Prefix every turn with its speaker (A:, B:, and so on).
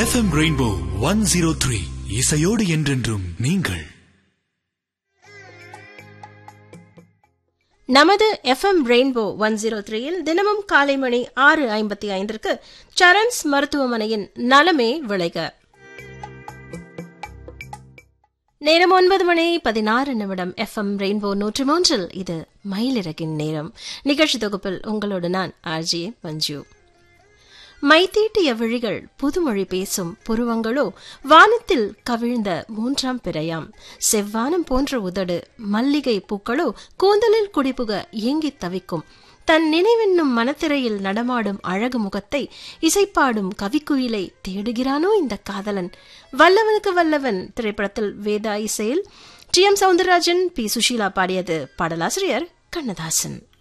A: FM Rainbow one zero three இசையோடு என்றென்றும் நீங்கள்
B: நமது எஃப்எம் ரெயின்போ ஒன் ஜீரோ த்ரீயில் தினமும் காலை மணி ஆறு ஐம்பத்தி ஐந்திற்கு சரண்ஸ் மருத்துவமனையின் நலமே விளைக நேரம் ஒன்பது மணி பதினாறு நிமிடம் எஃப்எம் ரெயின்போ நூற்றி மூன்றில் இது மயிலிறகின் நேரம் நிகழ்ச்சி தொகுப்பில் உங்களோடு நான் ஆர்ஜி மஞ்சு மைத்தீட்டிய விழிகள் புதுமொழி பேசும் புருவங்களோ வானத்தில் கவிழ்ந்த மூன்றாம் பிறையாம் செவ்வானம் போன்ற உதடு மல்லிகை பூக்களோ கூந்தலில் குடிபுக ஏங்கித் தவிக்கும் தன் நினைவென்னும் மனத்திரையில் நடமாடும் அழகு முகத்தை இசைப்பாடும் கவிக்குயிலை தேடுகிறானோ இந்த காதலன் வல்லவனுக்கு வல்லவன் திரைப்படத்தில் வேதா இசையில் T M Soundararajan P Susheela பாடியது பாடலாசிரியர் கண்ணதாசன்